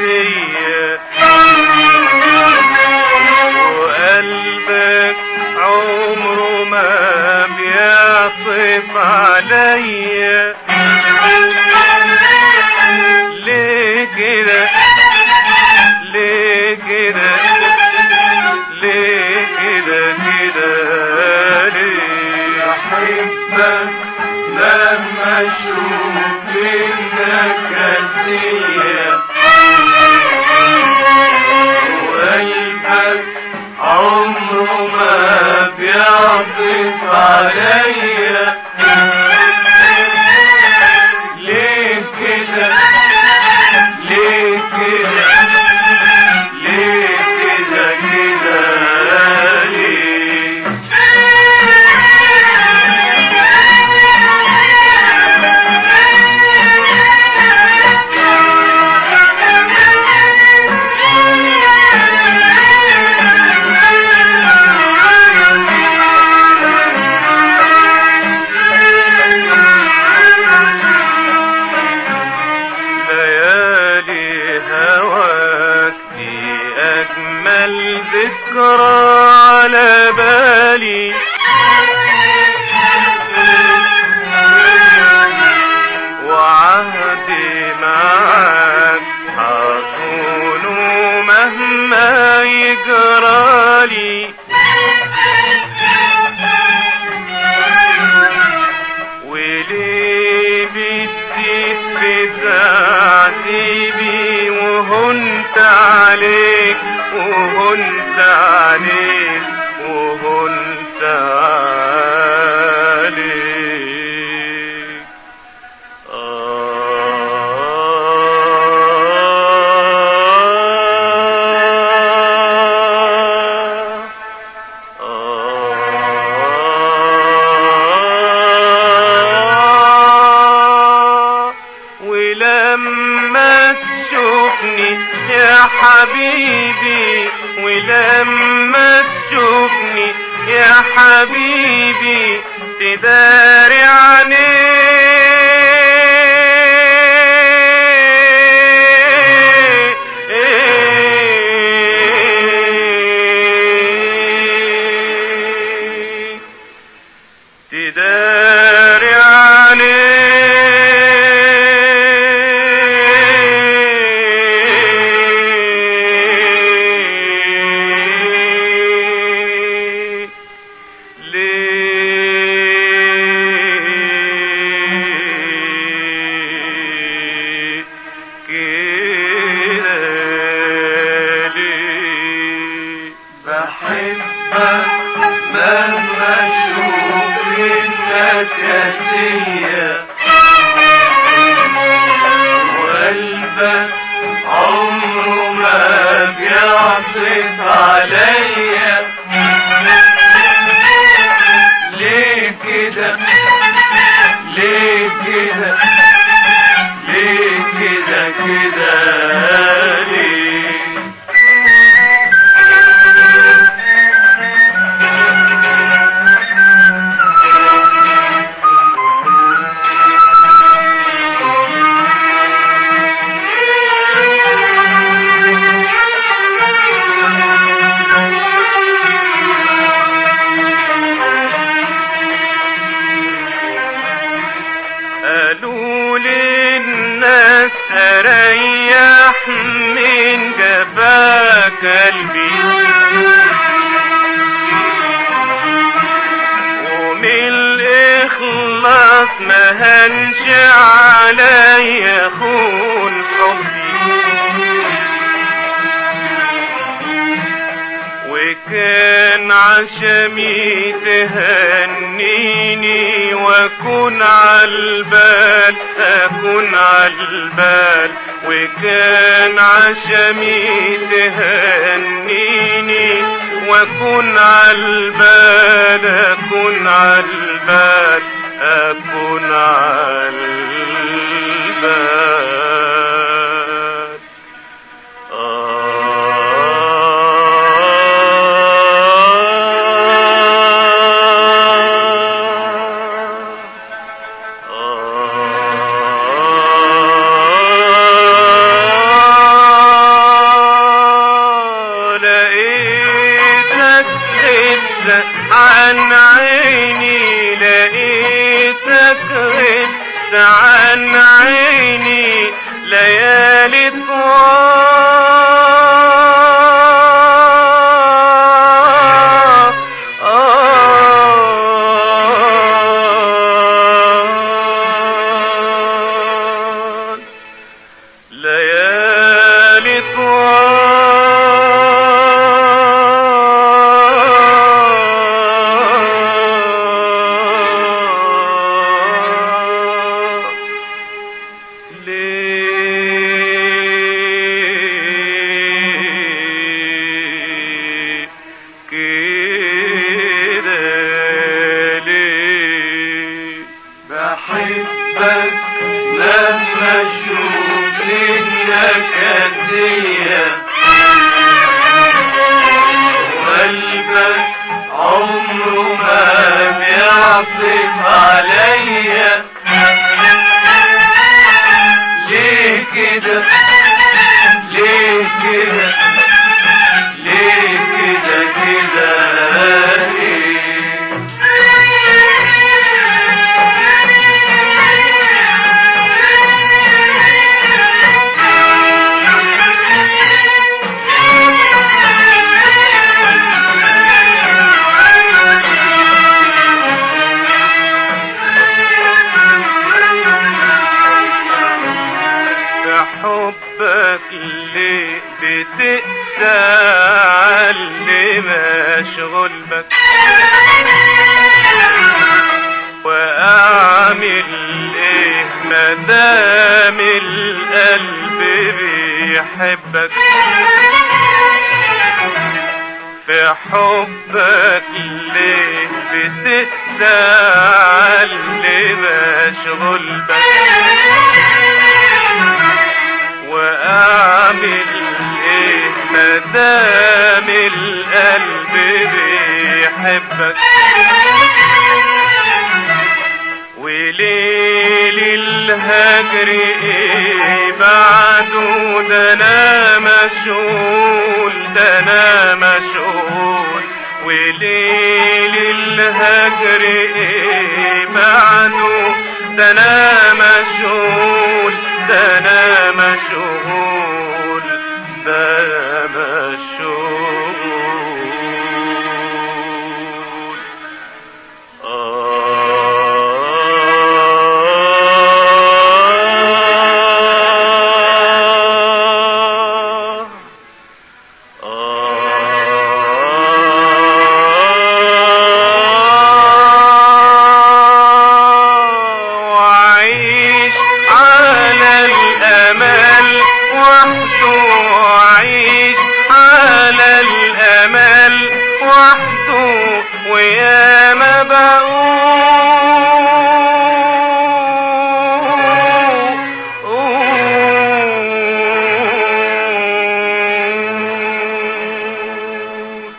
كاسية وقلبك عمره ما بيعطف عليا ليه كده ليه كده ليه كده كده ليه أحبك لما أشوف إنك كاسية وقلبك عمره ما بيعطف عليا ليه كده ليه كده ليه كده كده ليه ليالي هواك دي أجمل ذكرى على بالي وعهدي معاك حصون مهما يجرالي وليه بتزيد بتعذيبي وهنت عليك وهنت عليك وهنت عليك آه آه ولما تشوفني يا حبيبي ولما تشوفني يا حبيبي تداري عني تداري عني ليه كده ليه بحبك مهما اشوف انك كاسية وقلبك عمره ما بيعطف عليا ليه كده ليه كده ليه كده كده ليه قالوا للناس اريح من جفاك قلبي ومن الاخلاص ما هنش عليا خون حبي وكان عشمي تهنيني واكون عالبال اكون عالبال وكان عشمي تهنيني واكون عالبال اكون عالبال اكون عالبال ليه بتقسى علي مشغول بك واعمل ايه مدام القلب بيحبك في حبك ليه بتقسى علي مشغول بك واعمل ايه مدام القلب بيحبك وليل الهجر ايه بعده ده انا مشغول ده انا مشغول وليل الهجر ايه بعده ده انا مشغول ده انا مشغول ده انا مشغول آه وعيش على الأمل وحده وعيش على الأمل وحده ويا ما بقول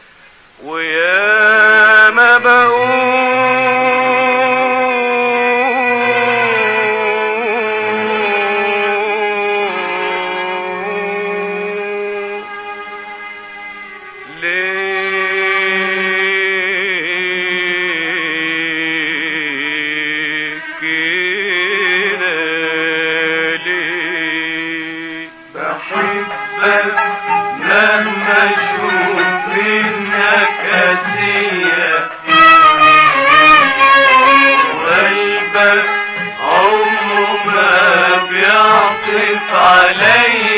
ويا ما بقول ليه كده ليه بحبك مهما اشوف منك اسيه وقلبك عمره ما بيعطف عليا